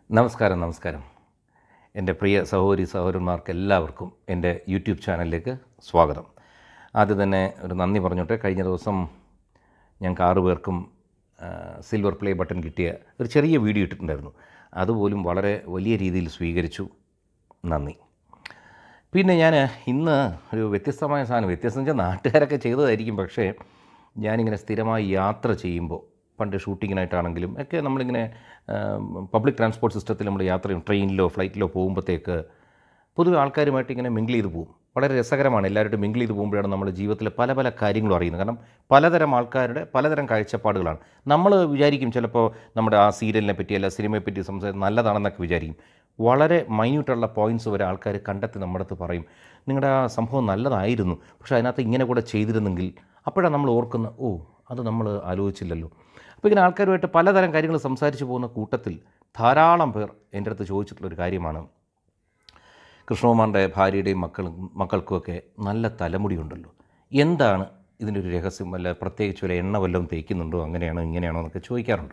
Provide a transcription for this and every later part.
നമസ്കാരം നമസ്കാരം എൻ്റെ പ്രിയ സഹോദരി സഹോദരന്മാർക്ക് എല്ലാവർക്കും എൻ്റെ യൂട്യൂബ് ചാനലിലേക്ക് സ്വാഗതം ആദ്യം തന്നെ ഒരു നന്ദി പറഞ്ഞോട്ടെ കഴിഞ്ഞ ദിവസം ഞങ്ങൾക്ക് ആറു പേർക്കും ആ, സിൽവർ പ്ലേ ബട്ടൺ കിട്ടിയ ഒരു ചെറിയ വീഡിയോ ഇട്ടിട്ടുണ്ടായിരുന്നു അതുപോലും വളരെ വലിയ രീതിയിൽ സ്വീകരിച്ചു നന്ദി പിന്നെ ഞാൻ ഇന്ന് ഒരു വ്യത്യസ്തമായ സാധനം വ്യത്യസ്തം വെച്ചാൽ നാട്ടുകാരൊക്കെ ചെയ്തതായിരിക്കും പക്ഷേ ഞാനിങ്ങനെ സ്ഥിരമായി യാത്ര ചെയ്യുമ്പോൾ പണ്ട് ഷൂട്ടിങ്ങിനായിട്ടാണെങ്കിലും ഒക്കെ നമ്മളിങ്ങനെ പബ്ലിക് ട്രാൻസ്പോർട്ട് സിസ്റ്റത്തിൽ നമ്മൾ യാത്ര ചെയ്യും ട്രെയിനിലോ ഫ്ലൈറ്റിലോ പോകുമ്പോഴത്തേക്ക് പൊതുവെ ആൾക്കാരുമായിട്ട് ഇങ്ങനെ മിങ്കിൾ ചെയ്ത് പോകും വളരെ രസകരമാണ് എല്ലാവരും മിങ്കിൾ ചെയ്ത് പോകുമ്പോഴാണ് നമ്മുടെ ജീവിതത്തിലെ പല പല കാര്യങ്ങളും അറിയുന്നത് കാരണം പലതരം ആൾക്കാരുടെ പലതരം കാഴ്ചപ്പാടുകളാണ് നമ്മൾ വിചാരിക്കും ചിലപ്പോൾ നമ്മുടെ ആ സീരിയലിനെ പറ്റി അല്ല സിനിമയെ പറ്റി സംസാരിച്ച് നല്ലതാണെന്നൊക്കെ വിചാരിക്കും വളരെ മൈന്യൂട്ടുള്ള പോയിൻറ്റ്സ് വരെ ആൾക്കാർ കണ്ടെത്തി നമ്മുടെ അടുത്ത് പറയും നിങ്ങളുടെ ആ സംഭവം നല്ലതായിരുന്നു പക്ഷേ അതിനകത്ത് ഇങ്ങനെ കൂടെ ചെയ്തിരുന്നെങ്കിൽ അപ്പോഴാണ് നമ്മൾ ഓർക്കുന്ന ഓ അത് നമ്മൾ ആലോചിച്ചില്ലല്ലോ അപ്പോൾ ഇങ്ങനെ ആൾക്കാരുമായിട്ട് പലതരം കാര്യങ്ങൾ സംസാരിച്ച് പോകുന്ന കൂട്ടത്തിൽ ധാരാളം പേർ എൻ്റെ അടുത്ത് ചോദിച്ചിട്ടുള്ളൊരു കാര്യമാണ് കൃഷ്ണകുമാറിൻ്റെ ഭാര്യയുടെയും മക്കളും മക്കൾക്കുമൊക്കെ നല്ല തലമുടിയുണ്ടല്ലോ എന്താണ് ഇതിൻ്റെ ഒരു രഹസ്യം വല്ല പ്രത്യേകിച്ച് വല്ല എണ്ണ വല്ലതും തേക്കുന്നുണ്ടോ അങ്ങനെയാണോ ഇങ്ങനെയാണോ എന്നൊക്കെ ചോദിക്കാറുണ്ട്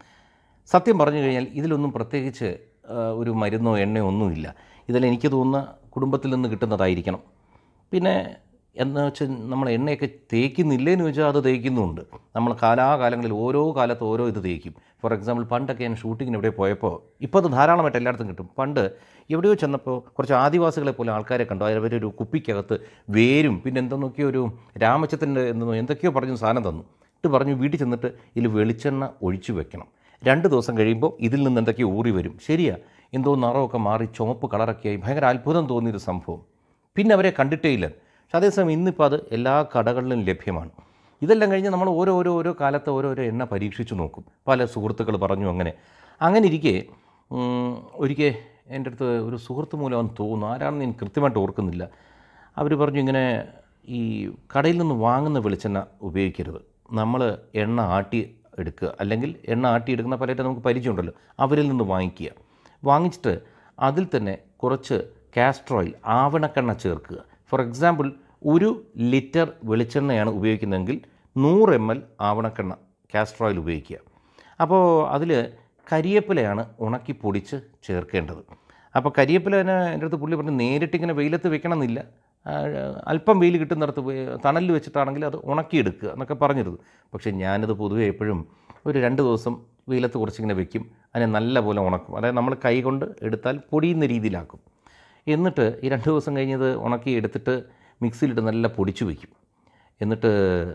സത്യം പറഞ്ഞു കഴിഞ്ഞാൽ ഇതിലൊന്നും പ്രത്യേകിച്ച് ആ, ഒരു മരുന്നോ എണ്ണയോ ഒന്നുമില്ല ഇതെല്ലാം എനിക്ക് തോന്നുന്ന കുടുംബത്തിൽ നിന്ന് കിട്ടുന്നതായിരിക്കണം പിന്നെ എന്ന് വെച്ചാൽ നമ്മൾ എണ്ണയൊക്കെ തേക്കുന്നില്ലേന്ന് ചോദിച്ചാൽ അത് തേക്കുന്നുമുണ്ട് നമ്മൾ കാലാകാലങ്ങളിൽ ഓരോ കാലത്ത് ഓരോ ഇത് തേക്കും ഫോർ എക്സാമ്പിൾ പണ്ടൊക്കെ ഞാൻ ഷൂട്ടിങ്ങിന് എവിടെ പോയപ്പോൾ ഇപ്പോൾ അത് ധാരാളമായിട്ട് എല്ലായിടത്തും കിട്ടും പണ്ട് എവിടെയോ ചെന്നപ്പോൾ കുറച്ച് ആദിവാസികളെ പോലെ ആൾക്കാരെ കണ്ടു അവരൊരു കുപ്പിക്കകത്ത് വേരും പിന്നെ എന്തെന്നൊക്കെയോ ഒരു രാമച്ചത്തിൻ്റെ എന്തെന്നോ എന്തൊക്കെയോ പറഞ്ഞു സാധനം തന്നു എന്നിട്ട് പറഞ്ഞു വീട്ടിൽ ചെന്നിട്ട് ഇതിൽ വെളിച്ചെണ്ണ ഒഴിച്ചു വെക്കണം രണ്ട് ദിവസം കഴിയുമ്പോൾ ഇതിൽ നിന്ന് എന്തൊക്കെയോ ഊറി വരും ശരിയാ എന്തോ നിറമൊക്കെ മാറി ചുമപ്പ് കളറൊക്കെയായി ഭയങ്കര അത്ഭുതം തോന്നിയൊരു സംഭവം പിന്നെ അവരെ കണ്ടിട്ടേ ഇല്ല പക്ഷെ അതേസമയം ഇന്നിപ്പോൾ അത് എല്ലാ കടകളിലും ലഭ്യമാണ് ഇതെല്ലാം കഴിഞ്ഞ് നമ്മൾ ഓരോ ഓരോ ഓരോ കാലത്ത് ഓരോരോ എണ്ണ പരീക്ഷിച്ച് നോക്കും പല സുഹൃത്തുക്കൾ പറഞ്ഞു അങ്ങനെ അങ്ങനെ ഇരിക്കെ ഉം, ഒരിക്കൽ എൻ്റെ അടുത്ത് ഒരു സുഹൃത്ത് മൂലം തോന്നുന്നു ആരാണെന്ന് ഞാൻ കൃത്യമായിട്ട് ഓർക്കുന്നില്ല അവർ പറഞ്ഞു ഇങ്ങനെ ഈ കടയിൽ നിന്ന് വാങ്ങുന്ന വെളിച്ചെണ്ണ ഉപയോഗിക്കരുത് നമ്മൾ എണ്ണ ആട്ടി എടുക്കുക അല്ലെങ്കിൽ എണ്ണ ആട്ടി എടുക്കുന്ന പലരും നമുക്ക് പരിചയമുണ്ടല്ലോ അവരിൽ നിന്ന് വാങ്ങിക്കുക വാങ്ങിച്ചിട്ട് അതിൽ തന്നെ കുറച്ച് കാസ്റ്റർ ഓയിൽ ആവണക്കെണ്ണ ചേർക്കുക ഫോർ എക്സാമ്പിൾ ഒരു ലിറ്റർ വെളിച്ചെണ്ണയാണ് ഉപയോഗിക്കുന്നതെങ്കിൽ നൂറ് എം എൽ ആവണക്കെണ്ണ കാസ്റ്റർ ഓയിൽ ഉപയോഗിക്കുക അപ്പോൾ അതിൽ കരിയേപ്പിലയാണ് ഉണക്കി പൊടിച്ച് ചേർക്കേണ്ടത് അപ്പോൾ കരിയേപ്പില തന്നെ എൻ്റെ അടുത്ത് പുള്ളി പറഞ്ഞു നേരിട്ട് ഇങ്ങനെ വെയിലത്ത് വെക്കണമെന്നില്ല ആ, അല്പം വെയിൽ കിട്ടുന്നിടത്ത് പോയി തണലിൽ വെച്ചിട്ടാണെങ്കിൽ അത് ഉണക്കിയെടുക്കുക എന്നൊക്കെ പറഞ്ഞിരുന്നു പക്ഷേ ഞാനിത് പൊതുവെ എപ്പോഴും ഒരു രണ്ട് ദിവസം വെയിലത്ത് കുറച്ചിങ്ങനെ വെക്കും അതിനെ നല്ല പോലെ ഉണക്കും അതായത് നമ്മൾ കൈ കൊണ്ട് എടുത്താൽ പൊടിയുന്ന രീതിയിലാക്കും എന്നിട്ട് ഈ രണ്ട് ദിവസം കഴിഞ്ഞത് ഉണക്കി എടുത്തിട്ട് മിക്സിയിലിട്ട് നല്ല പൊടിച്ചു വയ്ക്കും എന്നിട്ട്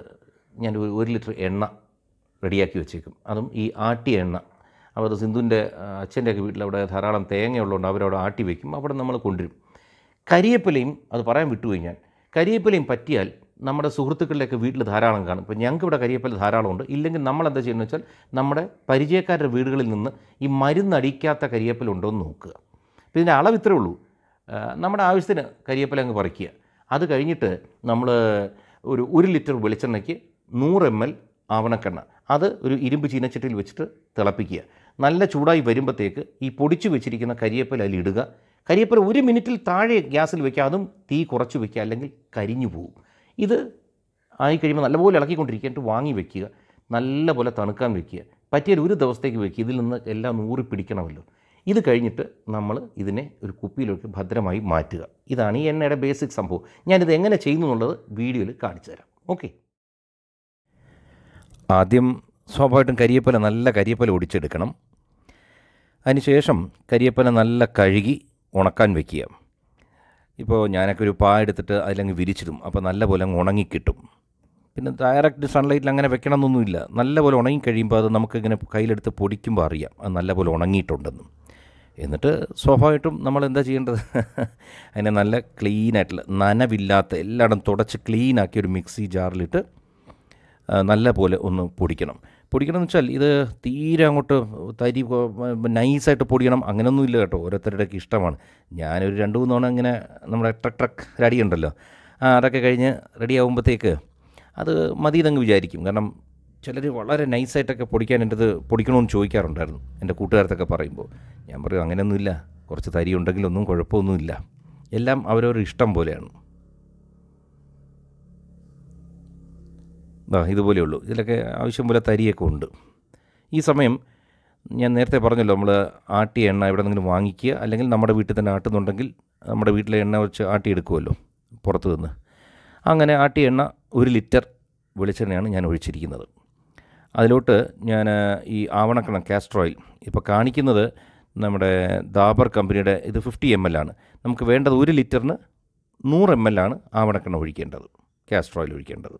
ഞാൻ ഒരു ഒരു ലിറ്റർ എണ്ണ റെഡിയാക്കി വെച്ചേക്കും അതും ഈ ആട്ടിയ എണ്ണ അപ്പോൾ അത് സിന്ധുവിൻ്റെ അച്ഛൻ്റെയൊക്കെ വീട്ടിൽ അവിടെ ധാരാളം തേങ്ങയുള്ളതുകൊണ്ട് അവരവിടെ ആട്ടി വയ്ക്കും അവിടെ നമ്മൾ കൊണ്ടുവരും കരിയേപ്പിലയും അത് പറയാൻ വിട്ടുപോയി ഞാൻ കരിയേപ്പിലയും പറ്റിയാൽ നമ്മുടെ സുഹൃത്തുക്കളിലൊക്കെ വീട്ടിൽ ധാരാളം കാണും ഇപ്പോൾ ഞങ്ങൾക്ക് ഇവിടെ കരിയേപ്പില ധാരാളമുണ്ട് ഇല്ലെങ്കിൽ നമ്മൾ എന്താ ചെയ്യുന്നത് വെച്ചാൽ നമ്മുടെ പരിചയക്കാരുടെ വീടുകളിൽ നിന്ന് ഈ മരുന്നടിക്കാത്ത കരിയേപ്പില ഉണ്ടോ എന്ന് നോക്കുക അപ്പോൾ ഇതിൻ്റെ അളവ് ഇത്രേ ഉള്ളൂ ആ, നമ്മുടെ ആവശ്യത്തിന് കരിയേപ്പില അങ്ങ് പറിക്കുക അത് കഴിഞ്ഞിട്ട് നമ്മൾ ഒരു ഒരു ലിറ്റർ വെളിച്ചെണ്ണയ്ക്ക് നൂറ് എം എൽ ആവണക്കെണ്ണ അത് ഒരു ഇരുമ്പ് ചീനച്ചട്ടിയിൽ വെച്ചിട്ട് തിളപ്പിക്കുക നല്ല ചൂടായി വരുമ്പോഴത്തേക്ക് ഈ പൊടിച്ചു വെച്ചിരിക്കുന്ന കരിയേപ്പില അതിൽ ഇടുക കരിയേപ്പില ഒരു മിനിറ്റിൽ താഴെ ഗ്യാസിൽ വെക്കുക അതും തീ കുറച്ച് വെക്കുക അല്ലെങ്കിൽ കരിഞ്ഞു പോകും ഇത് ആയി കഴിയുമ്പോൾ നല്ലപോലെ ഇളക്കിക്കൊണ്ടിരിക്കുക എന്നിട്ട് വാങ്ങി വെക്കുക നല്ലപോലെ തണുക്കാൻ വെക്കുക പറ്റിയാൽ ഒരു ദിവസത്തേക്ക് വെക്കുക ഇതിൽ നിന്ന് എല്ലാം ഊറി പിടിക്കണമല്ലോ ഇത് കഴിഞ്ഞിട്ട് നമ്മൾ ഇതിനെ ഒരു കുപ്പിയിലേക്ക് ഭദ്രമായി മാറ്റുക ഇതാണ് ഈ എണ്ണയുടെ ബേസിക് സംഭവം ഞാനിത് എങ്ങനെ ചെയ്യുന്നു എന്നുള്ളത് വീഡിയോയിൽ കാണിച്ചു തരാം ഓക്കെ ആദ്യം സ്വാഭാവികമായിട്ടും കരിയേപ്പല നല്ല കരിയേപ്പല ഒടിച്ചെടുക്കണം അതിനുശേഷം കരിയേപ്പല നല്ല കഴുകി ഉണക്കാൻ വെക്കുക ഇപ്പോൾ ഞാനൊക്കെ ഒരു പാ എടുത്തിട്ട് അതിലങ്ങ് വിരിച്ചിടും അപ്പോൾ നല്ല പോലെ അങ്ങ് ഉണങ്ങിക്കിട്ടും പിന്നെ ഡയറക്റ്റ് സൺലൈറ്റിൽ അങ്ങനെ വെക്കണമെന്നൊന്നുമില്ല നല്ല പോലെ ഉണങ്ങി കഴിയുമ്പോൾ അത് നമുക്കിങ്ങനെ കയ്യിലെടുത്ത് പൊടിക്കുമ്പോൾ അറിയാം അത് നല്ല പോലെ ഉണങ്ങിയിട്ടുണ്ടെന്നും എന്നിട്ട് സ്വാഭാവികമായിട്ടും നമ്മൾ എന്താ ചെയ്യേണ്ടത് അതിനെ നല്ല ക്ലീനായിട്ടുള്ള നനവില്ലാത്ത എല്ലായിടം തുടച്ച് ക്ലീനാക്കി ഒരു മിക്സി ജാറിലിട്ട് ആ, നല്ല പോലെ ഒന്ന് പൊടിക്കണം പൊടിക്കണം എന്ന് വെച്ചാൽ ഇത് തീരെ അങ്ങോട്ട് തരി നൈസായിട്ട് പൊടിയണം അങ്ങനെയൊന്നുമില്ല കേട്ടോ ഓരോരുത്തരുടെയൊക്കെ ഇഷ്ടമാണ് ഞാനൊരു രണ്ട് മൂന്ന് തവണ ഇങ്ങനെ നമ്മുടെ ട്രക്ക് ട്രക്ക് റെഡി ഉണ്ടല്ലോ ആ അതൊക്കെ കഴിഞ്ഞ് റെഡി ആകുമ്പോഴത്തേക്ക് അത് മതി എന്നങ്ങ് വിചാരിക്കും കാരണം ചിലർ വളരെ നൈസായിട്ടൊക്കെ പൊടിക്കാൻ എൻ്റെ അത് പൊടിക്കണമെന്ന് ചോദിക്കാറുണ്ടായിരുന്നു എൻ്റെ കൂട്ടുകാരത്തൊക്കെ പറയുമ്പോൾ ഞാൻ പറയും അങ്ങനെയൊന്നുമില്ല കുറച്ച് തരി ഉണ്ടെങ്കിലൊന്നും കുഴപ്പമൊന്നുമില്ല എല്ലാം അവരവരുടെ ഇഷ്ടം പോലെയാണ് ദാ ഇതുപോലെയുള്ളൂ ഇതിലൊക്കെ ആവശ്യം പോലെ തരിയൊക്കെ ഉണ്ട് ഈ സമയം ഞാൻ നേരത്തെ പറഞ്ഞല്ലോ നമ്മൾ ആട്ടിയ എണ്ണ എവിടെ നിന്നെങ്കിലും വാങ്ങിക്കുക അല്ലെങ്കിൽ നമ്മുടെ വീട്ടിൽ തന്നെ ആട്ടുന്നുണ്ടെങ്കിൽ നമ്മുടെ വീട്ടിലെ എണ്ണ വെച്ച് ആട്ടിയെടുക്കുമല്ലോ പുറത്തു നിന്ന് അങ്ങനെ ആട്ടിയ എണ്ണ ഒരു ലിറ്റർ വെളിച്ചെണ്ണയാണ് ഞാൻ ഒഴിച്ചിരിക്കുന്നത് അതിലോട്ട് ഞാൻ ഈ ആവണക്കണം കാസ്റ്റർ ഓയിൽ ഇപ്പോൾ കാണിക്കുന്നത് നമ്മുടെ ദാബർ കമ്പനിയുടെ ഇത് ഫിഫ്റ്റി എം എൽ ആണ് നമുക്ക് വേണ്ടത് ഒരു ലിറ്ററിന് നൂറ് എം എൽ ആണ് ആവണക്കെണ്ണ ഒഴിക്കേണ്ടത് കാസ്റ്റർ ഓയിൽ ഒഴിക്കേണ്ടത്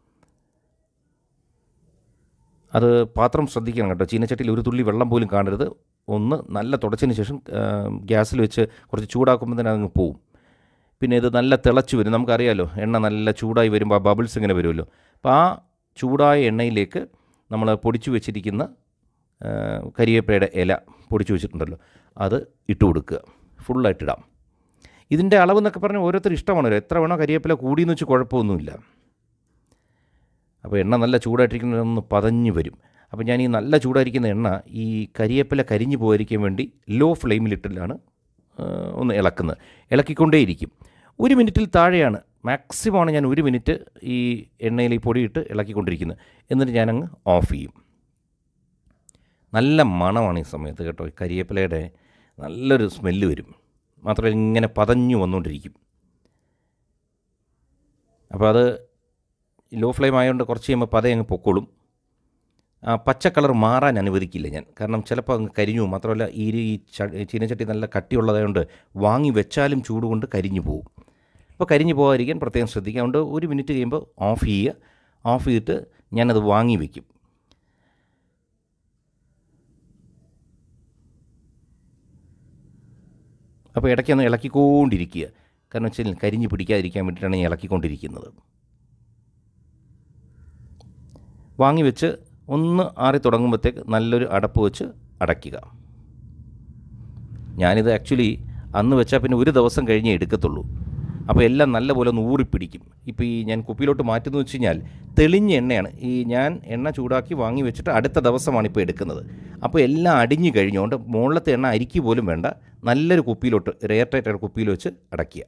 അത് പാത്രം ശ്രദ്ധിക്കണം കേട്ടോ ചീനച്ചട്ടിയിൽ ഒരു തുള്ളി വെള്ളം പോലും കാണരുത് ഒന്ന് നല്ല തുടച്ചതിന് ശേഷം ആ, ഗ്യാസിൽ വെച്ച് കുറച്ച് ചൂടാക്കുമ്പോൾ തന്നെ അതങ്ങ് പോവും പിന്നെ ഇത് നല്ല തിളച്ച് വരും നമുക്കറിയാലോ എണ്ണ നല്ല ചൂടായി വരുമ്പോൾ ആ ബബിൾസ് ഇങ്ങനെ വരുമല്ലോ അപ്പോൾ ആ ചൂടായ എണ്ണയിലേക്ക് നമ്മൾ പൊടിച്ചു വെച്ചിരിക്കുന്ന ആ, കരിവേപ്പയുടെ ഇല പൊടിച്ചു വെച്ചിട്ടുണ്ടല്ലോ അത് ഇട്ട് കൊടുക്കുക ഫുള്ളായിട്ട് ഇടാം ഇതിൻ്റെ അളവ് എന്നൊക്കെ പറഞ്ഞാൽ ഓരോരുത്തർ ഇഷ്ടമാണല്ലോ എത്ര വേണോ കരിവേപ്പില കൂടിയെന്ന് വെച്ച് കുഴപ്പമൊന്നുമില്ല അപ്പോൾ എണ്ണ നല്ല ചൂടായിട്ടിരിക്കുന്നതൊന്ന് പതഞ്ഞ് വരും അപ്പോൾ ഞാൻ ഈ നല്ല ചൂടായിരിക്കുന്ന എണ്ണ ഈ കരിയേപ്പില കരിഞ്ഞു പോയിരിക്കാൻ വേണ്ടി ലോ ഫ്ലെയിമിലിട്ടിലാണ് ആ, ഒന്ന് ഇളക്കുന്നത് ഇളക്കിക്കൊണ്ടേയിരിക്കും ഒരു മിനിറ്റിൽ താഴെയാണ് മാക്സിമമാണ് ഞാൻ ഒരു മിനിറ്റ് ഈ എണ്ണയിൽ ഈ പൊടിയിട്ട് ഇളക്കിക്കൊണ്ടിരിക്കുന്നത് എന്നിട്ട് ഞാനങ്ങ് ഓഫ് ചെയ്യും നല്ല മണമാണ് ഈ സമയത്ത് കേട്ടോ ഈ കരിയേപ്പിലയുടെ നല്ലൊരു സ്മെല്ല് വരും മാത്രമല്ല ഇങ്ങനെ പതഞ്ഞു വന്നുകൊണ്ടിരിക്കും അപ്പോൾ അത് ലോ ഫ്ലെയിം ആയതുകൊണ്ട് കുറച്ച് കഴിയുമ്പോൾ പതയെ അങ്ങ് പൊക്കോളും ആ പച്ച കളർ മാറാൻ അനുവദിക്കില്ല ഞാൻ കാരണം ചിലപ്പോൾ അങ്ങ് കരിഞ്ഞു പോകും മാത്രമല്ല ഈ ഈ ച- ചീനച്ചട്ടി നല്ല കട്ടിയുള്ളതായതുകൊണ്ട് വാങ്ങി വെച്ചാലും ചൂട് കൊണ്ട് കരിഞ്ഞു പോകും അപ്പോൾ കരിഞ്ഞു പോകാതിരിക്കാൻ പ്രത്യേകം ശ്രദ്ധിക്കുക അതുകൊണ്ട് ഒരു മിനിറ്റ് കഴിയുമ്പോൾ ഓഫ് ചെയ്യുക ഓഫ് ചെയ്തിട്ട് ഞാനത് വാങ്ങി വയ്ക്കും അപ്പോൾ ഇടയ്ക്കൊന്ന് ഇളക്കിക്കൊണ്ടിരിക്കുക കാരണം വെച്ചാൽ കരിഞ്ഞ് പിടിക്കാതിരിക്കാൻ വേണ്ടിയിട്ടാണ് ഞാൻ ഇളക്കിക്കൊണ്ടിരിക്കുന്നത് വാങ്ങി വെച്ച് ഒന്ന് ആറി തുടങ്ങുമ്പോഴത്തേക്ക് നല്ലൊരു അടപ്പ് വെച്ച് അടയ്ക്കുക ഞാനിത് ആക്ച്വലി അന്ന് വെച്ചാൽ പിന്നെ ഒരു ദിവസം കഴിഞ്ഞേ എടുക്കത്തുള്ളൂ അപ്പോൾ എല്ലാം നല്ലപോലെ ഒന്ന് ഊറിപ്പിടിക്കും ഇപ്പോൾ ഈ ഞാൻ കുപ്പിയിലോട്ട് മാറ്റുന്നത് വെച്ച് കഴിഞ്ഞാൽ തെളിഞ്ഞ എണ്ണയാണ് ഈ ഞാൻ എണ്ണ ചൂടാക്കി വാങ്ങി വെച്ചിട്ട് അടുത്ത ദിവസമാണ് ഇപ്പോൾ എടുക്കുന്നത് അപ്പോൾ എല്ലാം അടിഞ്ഞു കഴിഞ്ഞുകൊണ്ട് മുകളിലത്തെ എണ്ണ അരിക്ക് പോലും വേണ്ട നല്ലൊരു കുപ്പിയിലോട്ട് എയർ ടൈറ്റ് കുപ്പിയിൽ വെച്ച് അടയ്ക്കുക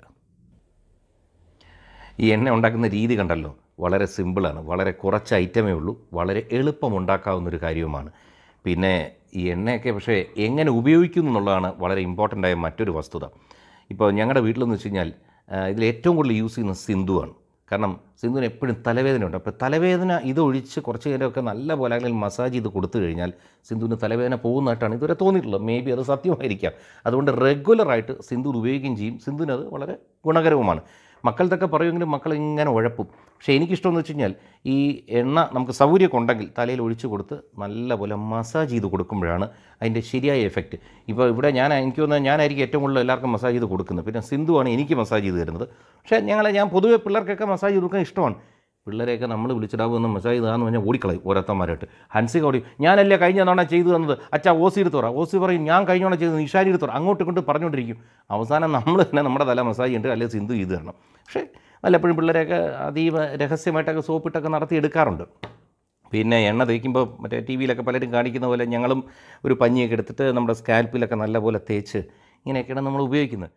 ഈ എണ്ണ ഉണ്ടാക്കുന്ന രീതി കണ്ടല്ലോ വളരെ സിമ്പിളാണ് വളരെ കുറച്ച് ഐറ്റമേ ഉള്ളൂ വളരെ എളുപ്പം ഉണ്ടാക്കാവുന്ന ഒരു കാര്യവുമാണ് പിന്നെ ഈ എണ്ണയൊക്കെ പക്ഷേ എങ്ങനെ ഉപയോഗിക്കുന്നു എന്നുള്ളതാണ് വളരെ ഇമ്പോർട്ടൻ്റ് ആയ മറ്റൊരു വസ്തുത ഇപ്പോൾ ഞങ്ങളുടെ വീട്ടിലെന്ന് വെച്ച് കഴിഞ്ഞാൽ ആ, ഇതിൽ ഏറ്റവും കൂടുതൽ യൂസ് ചെയ്യുന്നത് സിന്ധുവാണ് കാരണം സിന്ധുവിന് എപ്പോഴും തലവേദന ഉണ്ട് അപ്പോൾ തലവേദന ഇതൊഴിച്ച് കുറച്ച് നേരമൊക്കെ നല്ല പോലെ അല്ലെങ്കിൽ മസാജ് ചെയ്ത് കൊടുത്തു കഴിഞ്ഞാൽ സിന്ധുവിന് തലവേദന പോകുന്നതായിട്ടാണ് ഇതുവരെ തോന്നിയിട്ടുള്ളത് മേ ബി അത് സത്യമായിരിക്കാം അതുകൊണ്ട് റെഗുലറായിട്ട് സിന്ധു ഉപയോഗിക്കുകയും ചെയ്യും സിന്ധുവിന് അത് വളരെ ഗുണകരവുമാണ് മക്കൾക്കൊക്കെ പറയുമെങ്കിലും മക്കൾ ഇങ്ങനെ ഉഴപ്പും പക്ഷേ എനിക്കിഷ്ടമെന്ന് വെച്ച് കഴിഞ്ഞാൽ ഈ എണ്ണ നമുക്ക് സൗകര്യമൊക്കെ ഉണ്ടെങ്കിൽ തലയിൽ ഒഴിച്ചു കൊടുത്ത് നല്ലപോലെ മസാജ് ചെയ്ത് കൊടുക്കുമ്പോഴാണ് അതിൻ്റെ ശരിയായ എഫക്റ്റ് ഇപ്പോൾ ഇവിടെ ഞാൻ എനിക്ക് തോന്നുന്നത് ഞാനായിരിക്കും ഏറ്റവും കൂടുതൽ എല്ലാവർക്കും മസാജ് ചെയ്ത് കൊടുക്കുന്നത് പിന്നെ സിന്ധുവാണ് എനിക്ക് മസാജ് ചെയ്ത് തരുന്നത് പക്ഷേ ഞങ്ങളെ ഞാൻ പൊതുവെ പിള്ളേർക്കൊക്കെ മസാജ് ചെയ്ത് കൊടുക്കാൻ ഇഷ്ടമാണ് പിള്ളേരെയൊക്കെ നമ്മൾ വിളിച്ചിടാവുന്ന മസാജ് ചെയ്താന്ന് പറഞ്ഞാൽ ഓടിക്കളയും ഓരോരുത്തന്മാരായിട്ട് ഹൻസിക ഓടി ഞാനല്ലേ കഴിഞ്ഞ തവണ ചെയ്തു തന്നത് അച്ഛാ ഓസി എടുത്ത് പറ ഓസി പറയും ഞാൻ കഴിഞ്ഞ തവണ ചെയ്തത് നിഷാരി എടുത്ത് പറ അങ്ങോട്ട് ഇങ്ങോട്ട് പറഞ്ഞുകൊണ്ടിരിക്കും അവസാനം നമ്മൾ തന്നെ നമ്മുടെ തല മസാജ് ചെയ്തിട്ട് അല്ലെങ്കിൽ സിന്ധു ചെയ്ത് തരണം പക്ഷേ വല്ലപ്പോഴും പിള്ളേരെയൊക്കെ അതീവ രഹസ്യമായിട്ടൊക്കെ സോപ്പിട്ടൊക്കെ നടത്തി എടുക്കാറുണ്ട് പിന്നെ എണ്ണ തേക്കുമ്പോൾ മറ്റേ ടി വിയിലൊക്കെ പലരും കാണിക്കുന്ന പോലെ ഞങ്ങളും ഒരു പഞ്ഞിയൊക്കെ എടുത്തിട്ട് നമ്മുടെ സ്കാൽപ്പിലൊക്കെ നല്ലപോലെ തേച്ച് ഇങ്ങനെയൊക്കെയാണ് നമ്മൾ ഉപയോഗിക്കുന്നത്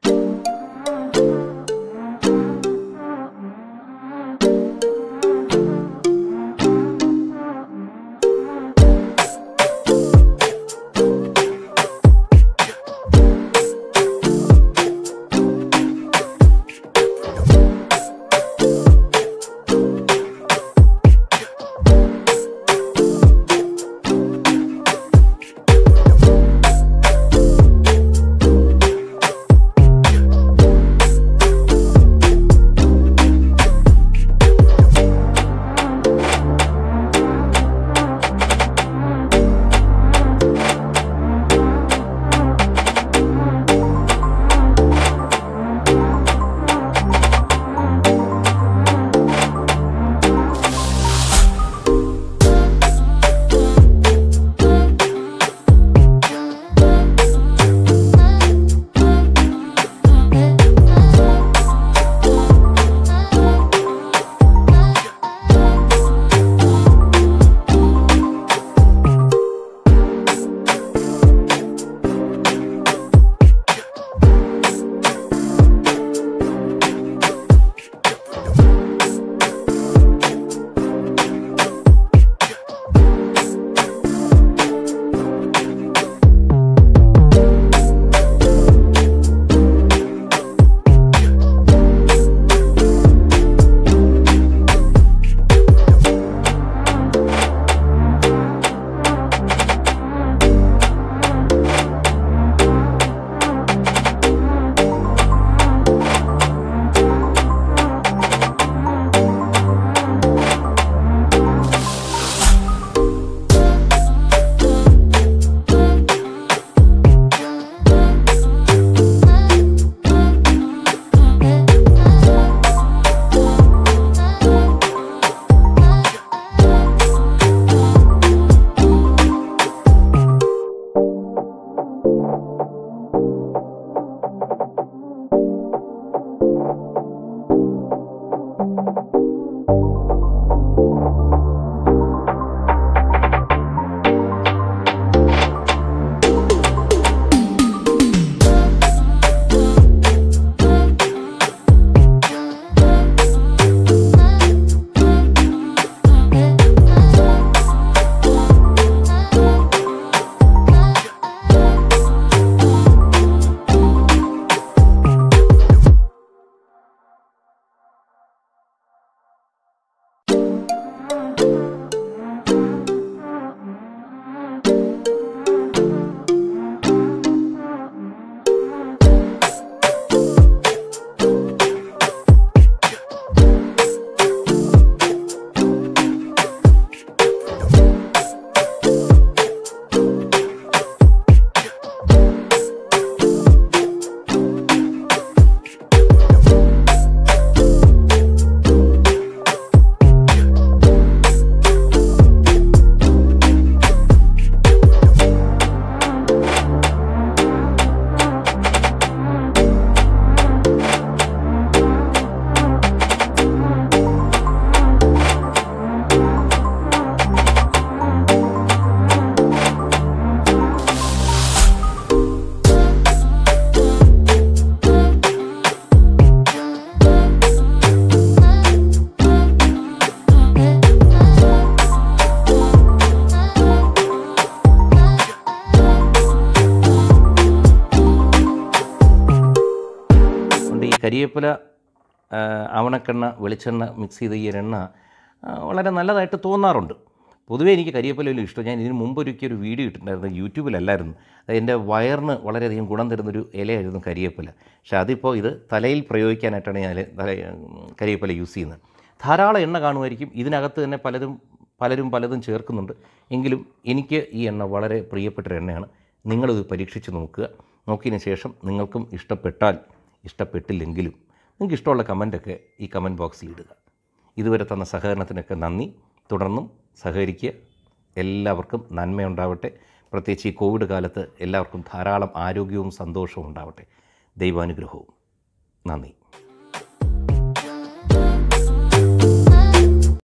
കരിവേപ്പില ആ, ആവണക്കെണ്ണ വെളിച്ചെണ്ണ മിക്സ് ചെയ്ത ഈ ഒരു എണ്ണ ആ, വളരെ നല്ലതായിട്ട് തോന്നാറുണ്ട് പൊതുവേ എനിക്ക് കരിവേപ്പിലയിൽ ഇഷ്ടം ഞാൻ ഇതിന് മുമ്പ് ഒരിക്കൽ ഒരു വീഡിയോ ഇട്ടിട്ടുണ്ടായിരുന്നു യൂട്യൂബിലല്ലായിരുന്നു അത് എൻ്റെ വയറിന് വളരെയധികം ഗുണം തരുന്നൊരു ഇലയായിരുന്നു കരിവേപ്പില പക്ഷേ അതിപ്പോൾ ഇത് തലയിൽ പ്രയോഗിക്കാനായിട്ടാണ് ഞാൻ തല കരിവേപ്പില യൂസ് ചെയ്യുന്നത് ധാരാളം എണ്ണ കാണുമായിരിക്കും ഇതിനകത്ത് തന്നെ പലരും പലരും പലതും ചേർക്കുന്നുണ്ട് എങ്കിലും എനിക്ക് ഈ എണ്ണ വളരെ പ്രിയപ്പെട്ടൊരു എണ്ണയാണ് നിങ്ങളിത് പരീക്ഷിച്ച് നോക്കുക നോക്കിയതിന് ശേഷം നിങ്ങൾക്കും ഇഷ്ടപ്പെട്ടാൽ ഇഷ്ടപ്പെട്ടില്ലെങ്കിലും നിങ്ങൾക്ക് ഇഷ്ടമുള്ള കമൻറ്റൊക്കെ ഈ കമൻറ്റ് ബോക്സിൽ ഇടുക ഇതുവരെ തന്ന സഹകരണത്തിനൊക്കെ നന്ദി തുടർന്നും സഹകരിക്കുക എല്ലാവർക്കും നന്മയുണ്ടാവട്ടെ പ്രത്യേകിച്ച് ഈ കോവിഡ് കാലത്ത് എല്ലാവർക്കും ധാരാളം ആരോഗ്യവും സന്തോഷവും ഉണ്ടാവട്ടെ ദൈവാനുഗ്രഹവും നന്ദി